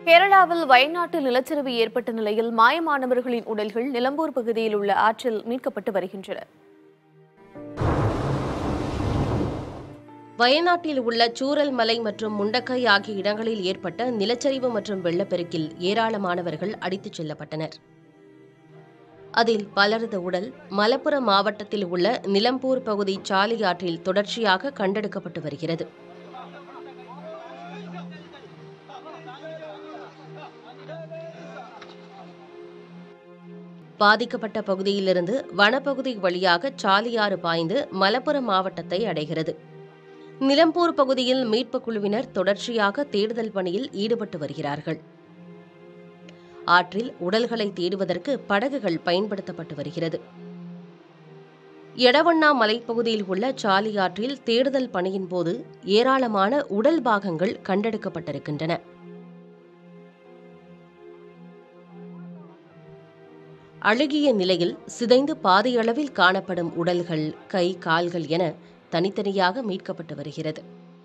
கேரளாவில் வயநாட்டு நிலச்சரிவு ஏற்பட்ட நிலையில் மாயமானவர்களின் உடல்கள் நிலம்பூர் பகுதியில் உள்ள ஆற்றில் மீட்கப்பட்டு வருகின்றன வயநாட்டில் உள்ள சூரல் மலை மற்றும் முண்டக்கை ஆகிய இடங்களில் ஏற்பட்ட நிலச்சரிவு மற்றும் வெள்ளப்பெருக்கில் ஏராளமானவர்கள் அடித்துச் செல்லப்பட்டனர் அதில் பலரது உடல் மலப்புரம் மாவட்டத்தில் உள்ள நிலம்பூர் பகுதி சாலி ஆற்றில் தொடர்ச்சியாக கண்டெடுக்கப்பட்டு வருகிறது பாதிக்கப்பட்ட பகுதியிலிருந்து வனப்பகுதி வழியாக சாலியாறு பாய்ந்து மலப்புரம் மாவட்டத்தை அடைகிறது நிலம்பூர் பகுதியில் மீட்புக் குழுவினர் தொடர்ச்சியாக தேடுதல் பணியில் ஈடுபட்டு வருகிறார்கள் ஆற்றில் உடல்களை தேடுவதற்கு படகுகள் பயன்படுத்தப்பட்டு வருகிறது எடவண்ணா மலைப்பகுதியில் உள்ள சாலி ஆற்றில் தேடுதல் பணியின் போது ஏராளமான உடல் பாகங்கள் கண்டெடுக்கப்பட்டிருக்கின்றன அழுகிய நிலையில் சிதைந்து பாதியளவில் காணப்படும் உடல்கள் கை கால்கள் என தனித்தனியாக மீட்கப்பட்டு வருகிறது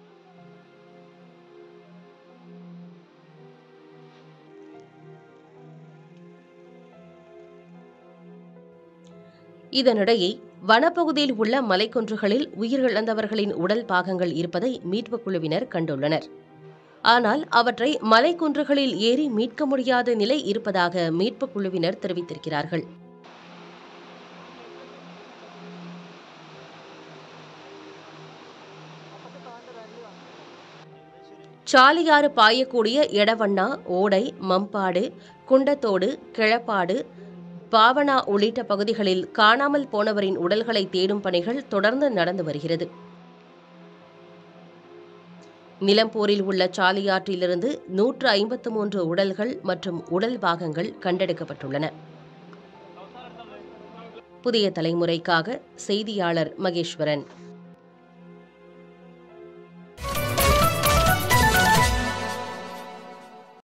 இதனிடையே வனப்பகுதியில் உள்ள மலைக்குன்றுகளில் உயிரிழந்தவர்களின் உடல் பாகங்கள் இருப்பதை மீட்புக் குழுவினர் கண்டுள்ளனர் ஆனால் அவற்றை மலைக்குன்றுகளில் ஏறி மீட்க முடியாத நிலை இருப்பதாக மீட்புக் குழுவினர் தெரிவித்திருக்கிறார்கள் சாலியாறு பாயக்கூடிய எடவண்ணா ஓடை மம்பாடு குண்டத்தோடு கிழப்பாடு பாவனா உள்ளிட்ட பகுதிகளில் காணாமல் போனவரின் உடல்களை தேடும் பணிகள் தொடர்ந்து நடந்து வருகிறது நிலம்பூரில் உள்ள சாலியாற்றிலிருந்து நூற்று ஐம்பத்து மூன்று உடல்கள் மற்றும் உடல் பாகங்கள் கண்டெடுக்கப்பட்டுள்ளன புதிய தலைமுறைக்காக செய்தியாளர் மகேஸ்வரன்